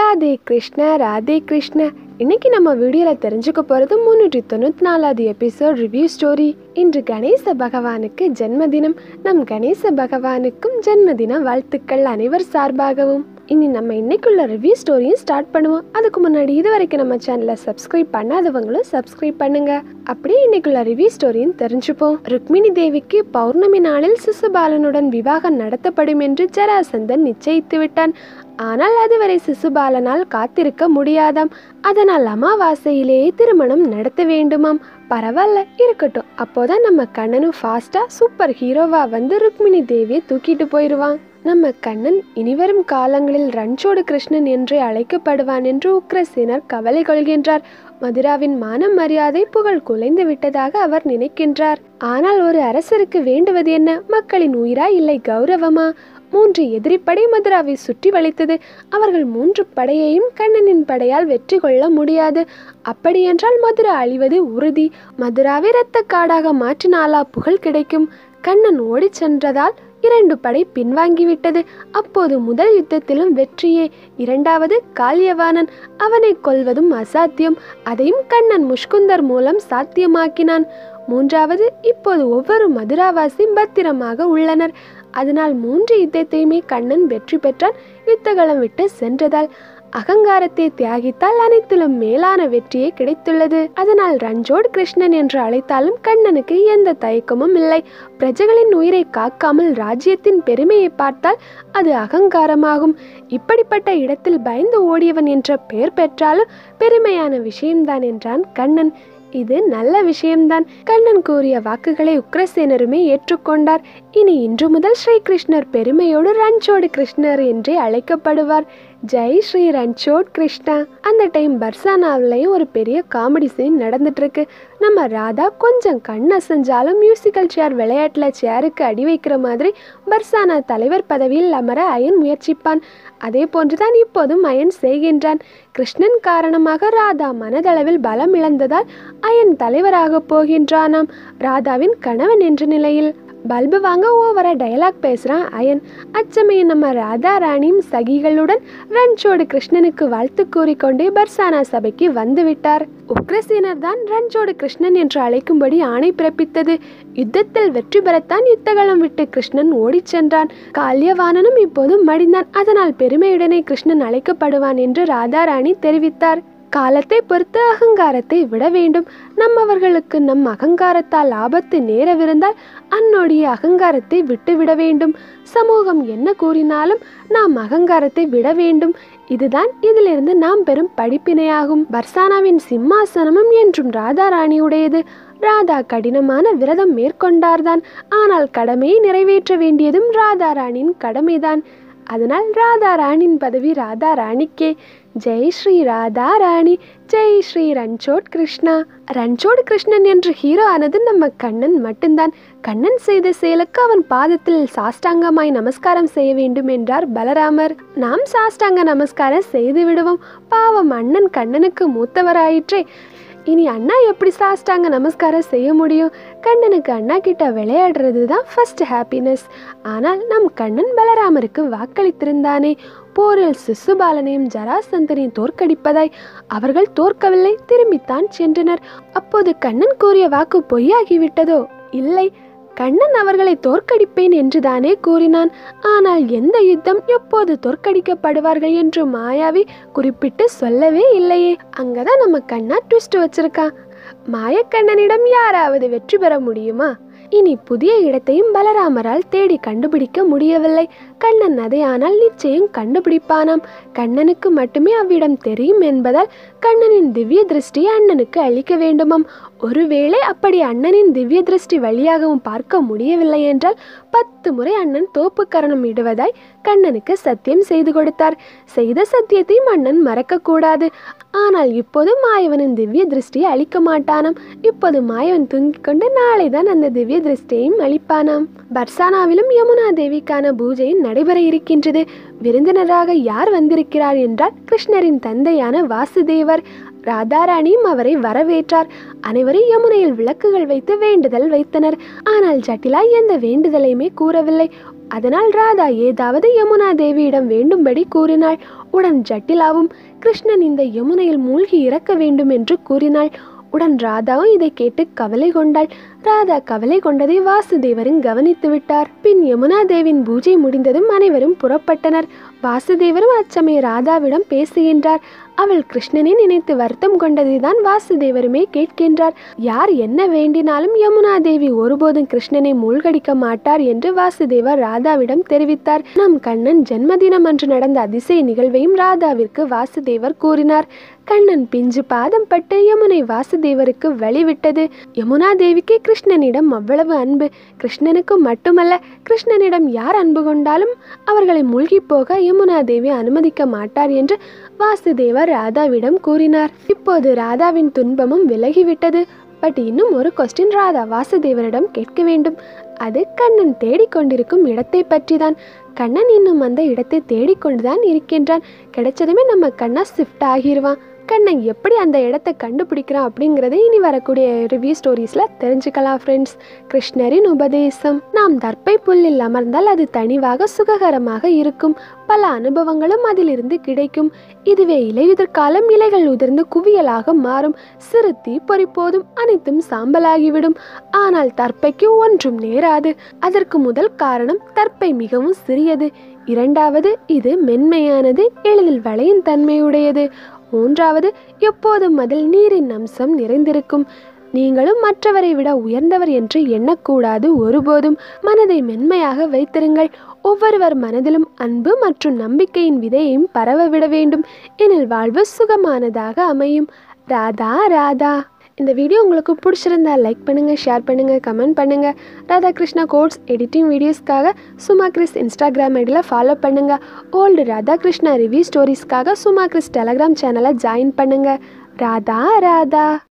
ராதே கிருஷ்ண ராதே கிருஷ்ண இன்னைக்கு நம்ம வீடியோவில் தெரிஞ்சுக்க போகிறது முன்னூற்றி தொண்ணூற்றி நாலாவது எபிசோட் ரிவ்யூ ஸ்டோரி இன்று கணேச பகவானுக்கு ஜென்மதினம் நம் கணேச பகவானுக்கும் ஜென்மதின வாழ்த்துக்கள் அனைவர் சார்பாகவும் இனி நம்ம இன்னைக்குள்ள ரிவ்யூ ஸ்டோரியும் ஸ்டார்ட் பண்ணுவோம் அதுக்கு முன்னாடி இது வரைக்கும் நம்ம சேனலை சப்ஸ்கிரைப் பண்ணாதவங்களும் சப்ஸ்கிரைப் பண்ணுங்க அப்படியே இன்னைக்குள்ள ரிவ்யூ ஸ்டோரியும் தெரிஞ்சுப்போம் ருக்மிணி தேவிக்கு பௌர்ணமி நாளில் சிசுபாலனுடன் விவாகம் நடத்தப்படும் என்று ஜராசந்தன் நிச்சயித்து விட்டான் ஆனால் அதுவரை சிசுபாலனால் காத்திருக்க முடியாதாம் அதனால் அமாவாசையிலேயே திருமணம் நடத்த வேண்டுமாம் பரவாயில்ல இருக்கட்டும் அப்போதான் நம்ம கண்ணனும் ஃபாஸ்டா சூப்பர் ஹீரோவா வந்து ருக்மிணி தேவியை தூக்கிட்டு போயிடுவான் நம்ம கண்ணன் இனிவரும் காலங்களில் ரன்சோடு கிருஷ்ணன் என்றே அழைக்கப்படுவான் என்று உக்ரசேனர் கவலை கொள்கின்றார் மதுராவின் மானம் மரியாதை புகழ் குலைந்து விட்டதாக அவர் நினைக்கின்றார் ஆனால் ஒரு அரசருக்கு வேண்டுவது என்ன மக்களின் உயிரா இல்லை கௌரவமா மூன்று எதிரிப்படை மதுராவை சுற்றி வளைத்தது அவர்கள் மூன்று படையையும் கண்ணனின் படையால் வெற்றி கொள்ள முடியாது அப்படியென்றால் மதுரா அழிவது உறுதி மதுராவை இரத்த காடாக மாற்றினாலா புகழ் கிடைக்கும் கண்ணன் ஓடிச் சென்றதால் இரண்டு படை பின்வாங்கிவிட்டது அப்போது முதல் யுத்தத்திலும் வெற்றியே இரண்டாவது காளியவாணன் அவனை கொல்வதும் அசாத்தியம் அதையும் கண்ணன் முஷ்குந்தர் மூலம் சாத்தியமாக்கினான் மூன்றாவது இப்போது ஒவ்வொரு மதுராவாசி பத்திரமாக உள்ளனர் அதனால் மூன்று யுத்தத்தையுமே கண்ணன் வெற்றி பெற்றான் யுத்தகலம் விட்டு சென்றதால் அகங்காரத்தை தியாகித்தால் அனைத்திலும் மேலான வெற்றியே கிடைத்துள்ளது அதனால் ரஞ்சோட் கிருஷ்ணன் என்று அழைத்தாலும் கண்ணனுக்கு எந்த தயக்கமும் இல்லை பிரஜைகளின் உயிரை காக்காமல் ராஜ்யத்தின் பெருமையை பார்த்தால் அது அகங்காரமாகும் இப்படிப்பட்ட இடத்தில் பயந்து ஓடியவன் என்ற பெயர் பெற்றாலும் பெருமையான விஷயம்தான் என்றான் கண்ணன் இது நல்ல விஷயம்தான் கண்ணன் கூறிய வாக்குகளை உக்ரசேனருமே ஏற்றுக்கொண்டார் இனி இன்று முதல் ஸ்ரீ கிருஷ்ணர் பெருமையோடு ரன்சோடு கிருஷ்ணர் என்றே அழைக்கப்படுவார் ஜெய் ஸ்ரீ ரன்சோட் கிருஷ்ணா அந்த டைம் பர்சானாவிலையும் ஒரு பெரிய காமெடி சீன் நடந்துட்டு இருக்கு நம்ம ராதா கொஞ்சம் கண் அசைஞ்சாலும் மியூசிக்கல் சேர் விளையாட்டில் சேருக்கு அடி வைக்கிற மாதிரி பர்சானா தலைவர் பதவியில் அமர அயன் முயற்சிப்பான் அதே போன்றுதான் இப்போதும் அயன் செய்கின்றான் கிருஷ்ணன் காரணமாக ராதா மனதளவில் பலம் இழந்ததால் அயன் தலைவராக போகின்றானாம் ராதாவின் கணவன் என்ற நிலையில் பல்பு வாங்க ஓவரா டயலாக் பேசுறான் அயன் அச்சமயம் நம்ம ராதா ராணியும் சகிகளுடன் ரன்சோடு கிருஷ்ணனுக்கு வாழ்த்து கூறிக்கொண்டே பர்சானா சபைக்கு வந்து விட்டார் உக்ரசேனர் தான் ரன்சோடு கிருஷ்ணன் என்று அழைக்கும்படி ஆணை பிறப்பித்தது யுத்தத்தில் வெற்றி பெறத்தான் யுத்தகலம் விட்டு கிருஷ்ணன் ஓடிச் சென்றான் கால்யவாணனும் இப்போது மடிந்தான் அதனால் பெருமையுடனே கிருஷ்ணன் அழைக்கப்படுவான் என்று ராதா ராணி தெரிவித்தார் காலத்தை பொறுத்து அகங்காரத்தை விட வேண்டும் நம்மவர்களுக்கு நம் அகங்காரத்தால் ஆபத்து நேரவிருந்தால் அந்நொடிய அகங்காரத்தை விட்டுவிட வேண்டும் சமூகம் என்ன கூறினாலும் நாம் அகங்காரத்தை விட வேண்டும் இதுதான் இதிலிருந்து நாம் பெறும் படிப்பினையாகும் பர்சானாவின் சிம்மாசனமும் என்றும் ராதா ராணியுடையது ராதா கடினமான விரதம் மேற்கொண்டார்தான் ஆனால் கடமையை நிறைவேற்ற வேண்டியதும் ராதா ராணியின் கடமைதான் அதனால் ராதா ராணியின் பதவி ராதா ராணிக்கே ஜெய் ஸ்ரீ ராதா ராணி ஜெய் ஸ்ரீ ரன்சோட் கிருஷ்ணா ரன்சோட் கிருஷ்ணன் என்று ஹீரோ ஆனது நம்ம கண்ணன் மட்டும்தான் கண்ணன் செய்த செயலுக்கு அவன் பாதத்தில் சாஷ்டாங்கமாய் நமஸ்காரம் செய்ய வேண்டும் என்றார் பலராமர் நாம் சாஷ்டாங்க நமஸ்காரம் செய்து விடுவோம் பாவம் அண்ணன் கண்ணனுக்கு மூத்தவராயிற்றே இனி அண்ணா எப்படி சாஸ்டாங்க நமஸ்காரம் செய்ய முடியும் கண்ணனுக்கு அண்ணா கிட்ட விளையாடுறது தான் ஃபர்ஸ்ட் ஹாப்பினஸ் ஆனால் நம் கண்ணன் பலராமருக்கு வாக்களித்திருந்தானே போரில் சிசுபாலனையும் ஜராசந்தனையும் தோற்கடிப்பதாய் அவர்கள் தோற்கவில்லை திரும்பித்தான் சென்றனர் அப்போது கண்ணன் கூறிய வாக்கு பொய்யாகிவிட்டதோ இல்லை கண்ணன் அவர்களை தோற்கடிப்பேன் என்றுதானே கூறினான் ஆனால் எந்த யுத்தம் எப்போது தோற்கடிக்கப்படுவார்கள் என்று மாயாவி குறிப்பிட்டு சொல்லவே இல்லையே அங்கதான் நம்ம கண்ணா ட்விஸ்ட் வச்சிருக்கான் மாயக்கண்ணனிடம் யாராவது வெற்றி பெற முடியுமா இனி புதிய இடத்தையும் பலராமரால் தேடி கண்டுபிடிக்க முடியவில்லை கண்ணன் அதை ஆனால் நிச்சயம் கண்டுபிடிப்பானாம் கண்ணனுக்கு மட்டுமே அவ்விடம் தெரியும் என்பதால் கண்ணனின் திவ்ய திருஷ்டி அண்ணனுக்கு அளிக்க வேண்டுமாம் ஒருவேளை அப்படி அண்ணனின் திவ்ய திருஷ்டி வழியாகவும் பார்க்க முடியவில்லை என்றால் பத்து முறை அண்ணன் தோப்புக்கரணம் இடுவதாய் கண்ணனுக்கு சத்தியம் செய்து கொடுத்தார் செய்த சத்தியத்தையும் அண்ணன் மறக்கக்கூடாது ஆனால் இப்போது மாயவனின் திவ்ய திருஷ்டியை அளிக்க மாட்டானாம் இப்போது மாயவன் தூங்கிக் கொண்டு நாளை தான் அந்த திவ்ய திருஷ்டியையும் அளிப்பானாம் பர்சானாவிலும் யமுனா தேவிக்கான பூஜை நடைபெற இருக்கின்றது விருந்தினராக யார் வந்திருக்கிறார் என்றால் கிருஷ்ணரின் தந்தையான வாசுதேவர் ராதாராணியும் அவரை வரவேற்றார் அனைவரும் யமுனையில் விளக்குகள் வைத்து வேண்டுதல் வைத்தனர் ஆனால் ஜட்டிலா எந்த வேண்டுதலையுமே கூறவில்லை அதனால் ராதா ஏதாவது யமுனா தேவியிடம் வேண்டும்படி கூறினாள் உடன் ஜட்டிலாவும் கிருஷ்ணன் இந்த யமுனையில் மூழ்கி இறக்க வேண்டும் என்று கூறினாள் உடன் ராதாவும் இதை கேட்டு கவலை கொண்டாள் ராதா கவலை கொண்டதை வாசுதேவரும் கவனித்து விட்டார் பின் யமுனா தேவின் பூஜை முடிந்ததும் அனைவரும் புறப்பட்டனர் வாசுதேவரும் அச்சமய ராதாவிடம் பேசுகின்றார் அவள் கிருஷ்ணனை நினைத்து வருத்தம் கொண்டதை தான் வாசுதேவருமே கேட்கின்றார் யார் என்ன வேண்டினாலும் யமுனா தேவி ஒருபோதும் கிருஷ்ணனை மூழ்கடிக்க மாட்டார் என்று வாசுதேவர் ராதாவிடம் தெரிவித்தார் நம் கண்ணன் ஜென்மதினம் அன்று நடந்த அதிசய நிகழ்வையும் ராதாவிற்கு வாசுதேவர் கூறினார் கண்ணன் பிஞ்சு பாதம் பட்டு யமுனை வாசுதேவருக்கு வழிவிட்டது யமுனா தேவிக்கு கிருஷ்ணனிடம் அவ்வளவு அன்பு கிருஷ்ணனுக்கு மட்டுமல்ல கிருஷ்ணனிடம் யார் அன்பு கொண்டாலும் அவர்களை மூழ்கி போக யமுனா தேவி அனுமதிக்க மாட்டார் என்று வாசுதேவர் ராதாவிடம் கூறினார் இப்போது ராதாவின் துன்பமும் விலகிவிட்டது பட் இன்னும் ஒரு கொஸ்டின் ராதா வாசுதேவரிடம் கேட்க வேண்டும் அது கண்ணன் தேடிக்கொண்டிருக்கும் இடத்தை பற்றிதான் கண்ணன் இன்னும் அந்த இடத்தை தேடிக்கொண்டுதான் இருக்கின்றான் கிடைச்சதுமே நம்ம கண்ணா ஷிஃப்ட் ஆகிருவான் கண்ணன் எப்படி அந்த இடத்தை கண்டுபிடிக்கிறான் அப்படிங்கிறத இனி வரக்கூடிய ரிவ்யூ ஸ்டோரிஸில் தெரிஞ்சுக்கலாம் ஃப்ரெண்ட்ஸ் கிருஷ்ணரின் உபதேசம் நாம் தர்ப்பை புல்லில் அமர்ந்தால் அது தனிவாக சுககரமாக இருக்கும் பல அனுபவங்களும் அதிலிருந்து கிடைக்கும் இதுவே இலையுதிர் காலம் இலைகள் உதிர்ந்து குவியலாக மாறும் சிறு தீப்பொறி போதும் அனைத்தும் சாம்பலாகிவிடும் ஆனால் தர்ப்பைக்கு ஒன்றும் நேராது அதற்கு முதல் காரணம் தர்ப்பை மிகவும் சிறியது இரண்டாவது இது மென்மையானது எளிதில் வளையும் தன்மையுடையது மூன்றாவது எப்போதும் அதில் நீரின் அம்சம் நிறைந்திருக்கும் நீங்களும் மற்றவரை விட உயர்ந்தவர் என்று எண்ணக்கூடாது ஒருபோதும் மனதை மென்மையாக வைத்திருங்கள் ஒவ்வொருவர் மனதிலும் அன்பு மற்றும் நம்பிக்கையின் விதையையும் பரவ விட வேண்டும் எனில் வாழ்வு சுகமானதாக அமையும் ராதா ராதா இந்த வீடியோ உங்களுக்கு பிடிச்சிருந்தா லைக் பண்ணுங்கள் ஷேர் பண்ணுங்கள் கமெண்ட் பண்ணுங்கள் ராதாகிருஷ்ணா கோட்ஸ் எடிட்டிங் வீடியோஸ்க்காக சுமா கிறிஸ் இன்ஸ்டாகிராம் ஐடியில் ஃபாலோ பண்ணுங்கள் ஓல்டு ராதாகிருஷ்ணா ரிவ்யூ ஸ்டோரிஸ்க்காக சுமா கிறிஸ் டெலகிராம் சேனலை ஜாயின் பண்ணுங்கள் ராதா ராதா